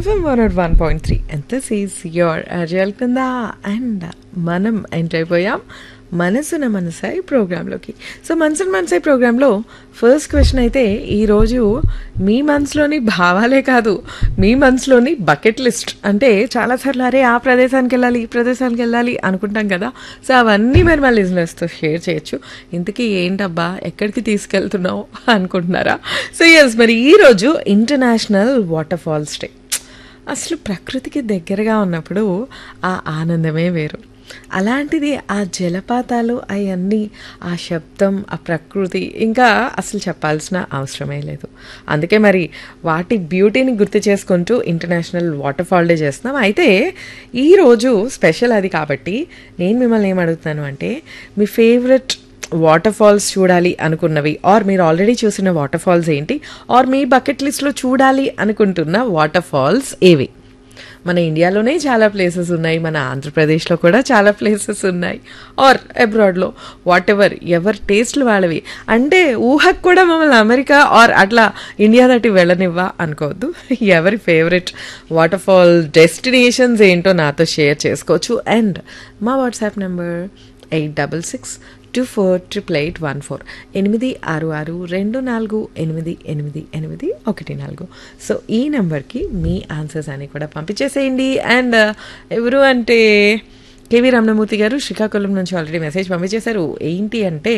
FM 101.3 and this is your Ajal Kanda and మనం enter అయిపోయాం మనసున మనసై ప్రోగ్రాంలోకి సో మనసున మనసై ప్రోగ్రాంలో ఫస్ట్ క్వశ్చన్ అయితే ఈరోజు మీ మనసులోని భావాలే కాదు మీ మనసులోని బకెట్ లిస్ట్ అంటే చాలాసార్లు అరే ఆ ప్రదేశానికి వెళ్ళాలి ఈ ప్రదేశానికి వెళ్ళాలి అనుకుంటాం కదా సో అవన్నీ మరి మా లిజినెస్తో షేర్ చేయొచ్చు ఇంతకీ ఏంటబ్బా ఎక్కడికి తీసుకెళ్తున్నావు అనుకుంటున్నారా సో ఎస్ మరి ఈరోజు ఇంటర్నేషనల్ వాటర్ ఫాల్స్ డే అసలు ప్రకృతికి దగ్గరగా ఉన్నప్పుడు ఆ ఆనందమే వేరు అలాంటిది ఆ జలపాతాలు అవన్నీ ఆ శబ్దం ఆ ప్రకృతి ఇంకా అసలు చెప్పాల్సిన అవసరమే లేదు అందుకే మరి వాటి బ్యూటీని గుర్తు చేసుకుంటూ ఇంటర్నేషనల్ వాటర్ ఫాల్ డే చేస్తున్నాం అయితే ఈరోజు స్పెషల్ అది కాబట్టి నేను మిమ్మల్ని ఏం అడుగుతాను అంటే మీ ఫేవరెట్ వాటర్ ఫాల్స్ చూడాలి అనుకున్నవి ఆర్ మీరు ఆల్రెడీ చూసిన వాటర్ ఫాల్స్ ఏంటి ఆర్ మీ బకెట్ లిస్ట్లో చూడాలి అనుకుంటున్న వాటర్ ఫాల్స్ ఏవి మన ఇండియాలోనే చాలా ప్లేసెస్ ఉన్నాయి మన ఆంధ్రప్రదేశ్లో కూడా చాలా ప్లేసెస్ ఉన్నాయి ఆర్ అబ్రాడ్లో వాట్ ఎవర్ ఎవరి టేస్ట్లు వాళ్ళవి అంటే ఊహకు కూడా మమ్మల్ని అమెరికా ఆర్ అట్లా ఇండియా దాటి వెళ్ళనివ్వా అనుకోవద్దు ఎవరి ఫేవరెట్ వాటర్ ఫాల్ డెస్టినేషన్స్ ఏంటో నాతో షేర్ చేసుకోవచ్చు అండ్ మా WhatsApp number eight double six two four triple eight one four ఎనిమిది ఆరు ఆరు రెండు నాలుగు ఎనిమిది ఎనిమిది ఎనిమిది ఒకటి నాలుగు సో ఈ నెంబర్కి మీ ఆన్సర్స్ అని కూడా పంపించేసేయండి అండ్ ఎవరు అంటే కేవీ రమణమూర్తి గారు శ్రీకాకుళం నుంచి ఆల్రెడీ మెసేజ్ పంపించేశారు ఏంటి అంటే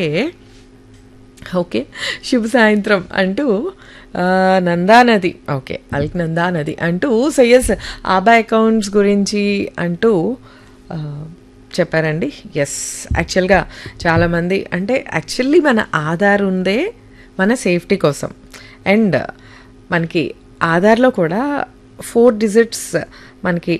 ఓకే శుభ సాయంత్రం అంటూ నందా నది ఓకే అల్క్ నందా నది అంటూ సో ఎస్ ఆబా అకౌంట్స్ గురించి అంటూ చెప్పారండి ఎస్ యాక్చువల్గా చాలామంది అంటే యాక్చువల్లీ మన ఆధార్ ఉందే మన సేఫ్టీ కోసం అండ్ మనకి ఆధార్లో కూడా ఫోర్ డిజిట్స్ మనకి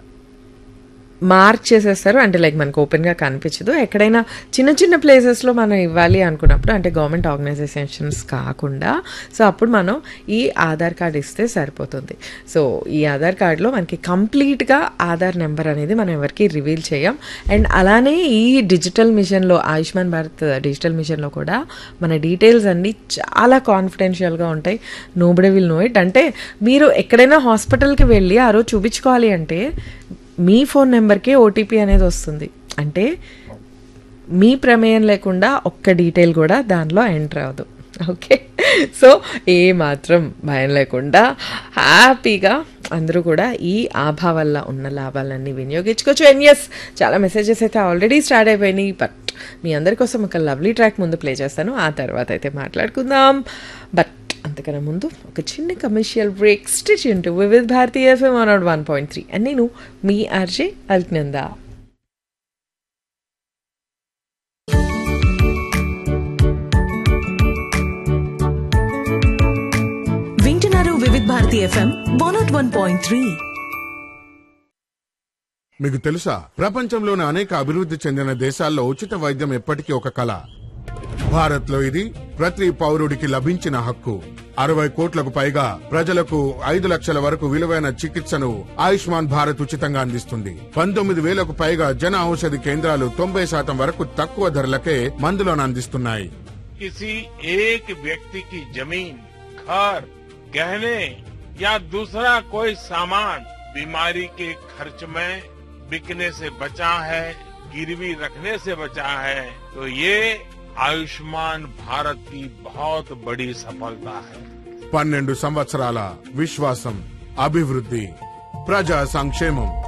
మార్క్ చేసేస్తారు అంటే లైక్ మనకు ఓపెన్గా కనిపించదు ఎక్కడైనా చిన్న చిన్న ప్లేసెస్లో మనం ఇవ్వాలి అనుకున్నప్పుడు అంటే గవర్నమెంట్ ఆర్గనైజేషన్స్ కాకుండా సో అప్పుడు మనం ఈ ఆధార్ కార్డ్ ఇస్తే సరిపోతుంది సో ఈ ఆధార్ కార్డులో మనకి కంప్లీట్గా ఆధార్ నెంబర్ అనేది మనం ఎవరికి రివీల్ చేయం అండ్ అలానే ఈ డిజిటల్ మిషన్లో ఆయుష్మాన్ భారత్ డిజిటల్ మిషన్లో కూడా మన డీటెయిల్స్ అన్నీ చాలా కాన్ఫిడెన్షియల్గా ఉంటాయి నోబడి విల్ నో ఇట్ అంటే మీరు ఎక్కడైనా హాస్పిటల్కి వెళ్ళి ఆ రోజు చూపించుకోవాలి అంటే మీ ఫోన్ నెంబర్కే ఓటీపీ అనేది వస్తుంది అంటే మీ ప్రమేయం లేకుండా ఒక్క డీటెయిల్ కూడా దానిలో ఎంటర్ అవ్వదు ఓకే సో ఏ మాత్రం భయం లేకుండా హ్యాపీగా అందరూ కూడా ఈ ఆభా వల్ల ఉన్న లాభాలన్నీ వినియోగించుకోవచ్చు అండ్ ఎస్ చాలా మెసేజెస్ అయితే ఆల్రెడీ స్టార్ట్ అయిపోయినాయి బట్ మీ అందరి కోసం ఒక లవ్లీ ట్రాక్ ముందు ప్లే చేస్తాను ఆ తర్వాత అయితే మాట్లాడుకుందాం బట్ అంతకన్నా ముందు ఒక చిన్న కమర్షియల్ బ్రేక్ స్టిచ్ into Vividh Bharati FM one nought one point three and నేను మీ ఆర్జే అల్క్నందా వింటున్నారు Vividh Bharati FM one nought one point three మీకు తెలుసా ప్రపంచంలోని అనేక అభివృద్ధి చెందిన దేశాల్లో ఉచిత వైద్యం ఎప్పటికీ ఒక కళ భారత్ లో ఇది ప్రతి పౌరుడికి లభించిన హక్కు అరవై కోట్లకు పైగా ప్రజలకు ఐదు లక్షల వరకు విలువైన చికిత్సను ఆయుష్మాన్ భారత్ ఉచితంగా అందిస్తుంది పంతొమ్మిది వేలకు పైగా జన ఔషధి కేంద్రాలు తొంభై శాతం వరకు తక్కువ ధరలకే మందులను అందిస్తున్నాయి किसी एक व्यक्ति की जमीन घर गहने या दूसरा कोई सामान बीमारी के खर्च में बिकने से बचा है गिरवी रखने से बचा है तो ये आयुष्मान भारत की बहुत बड़ी सफलता है పన్నెండు సంవత్సరాల విశ్వాసం అభివృద్ధి ప్రజా సంక్షేమం